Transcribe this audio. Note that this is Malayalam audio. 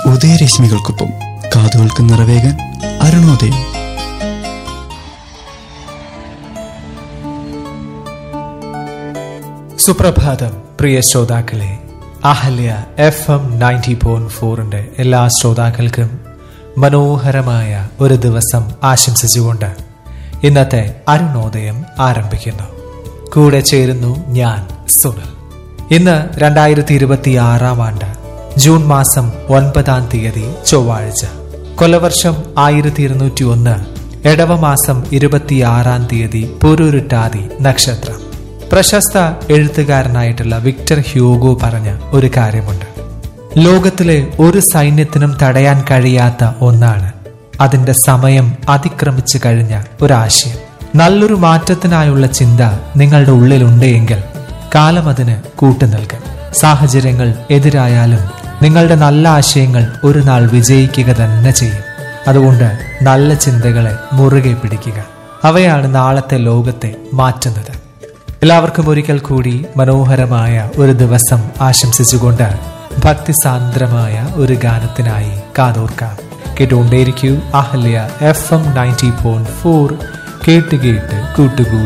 ഉദയരശ്മികൾക്കൊപ്പം കാതുകൾക്ക് നിറവേകാൻ അരുണോദയം സുപ്രഭാതം പ്രിയ ശ്രോതാക്കളെ Ahalya F M ninety point ഫോറിന്റെ എല്ലാ ശ്രോതാക്കൾക്കും മനോഹരമായ ഒരു ദിവസം ആശംസിച്ചുകൊണ്ട് ഇന്നത്തെ അരുണോദയം ആരംഭിക്കുന്നു കൂടെ ചേരുന്നു ഞാൻ സുനിൽ ഇന്ന് രണ്ടായിരത്തി ഇരുപത്തി ആറാം ആണ്ട് ജൂൺ മാസം ഒൻപതാം തീയതി ചൊവ്വാഴ്ച കൊലവർഷം ആയിരത്തി ഇരുന്നൂറ്റി ഒന്ന് എടവമാസം ഇരുപത്തിയാറാം തീയതി പുരുരുട്ടാതി നക്ഷത്രം പ്രശസ്ത എഴുത്തുകാരനായിട്ടുള്ള വിക്ടർ ഹ്യൂഗോ പറഞ്ഞ ഒരു കാര്യമുണ്ട് ലോകത്തിലെ ഒരു സൈന്യത്തിനും തടയാൻ കഴിയാത്ത ഒന്നാണ് അതിന്റെ സമയം അതിക്രമിച്ചു കഴിഞ്ഞ ഒരാശയം നല്ലൊരു മാറ്റത്തിനായുള്ള ചിന്ത നിങ്ങളുടെ ഉള്ളിലുണ്ടെങ്കിൽ കാലം അതിന് കൂട്ടു നൽകും സാഹചര്യങ്ങൾ എതിരായാലും നിങ്ങളുടെ നല്ല ആശയങ്ങൾ ഒരു നാൾ വിജയിക്കുക തന്നെ ചെയ്യും അതുകൊണ്ട് നല്ല ചിന്തകളെ മുറുകെ പിടിക്കുക അവയാണ് നാളത്തെ ലോകത്തെ മാറ്റുന്നത് എല്ലാവർക്കും ഒരിക്കൽ കൂടി മനോഹരമായ ഒരു ദിവസം ആശംസിച്ചുകൊണ്ട് ഭക്തിസാന്ദ്രമായ ഒരു ഗാനത്തിനായി കാതോർക്കാം കേട്ടുകൊണ്ടേയിരിക്കൂ Ahalya F M ninety point four കേട്ട് കേട്ട് കൂട്ടുകൂടി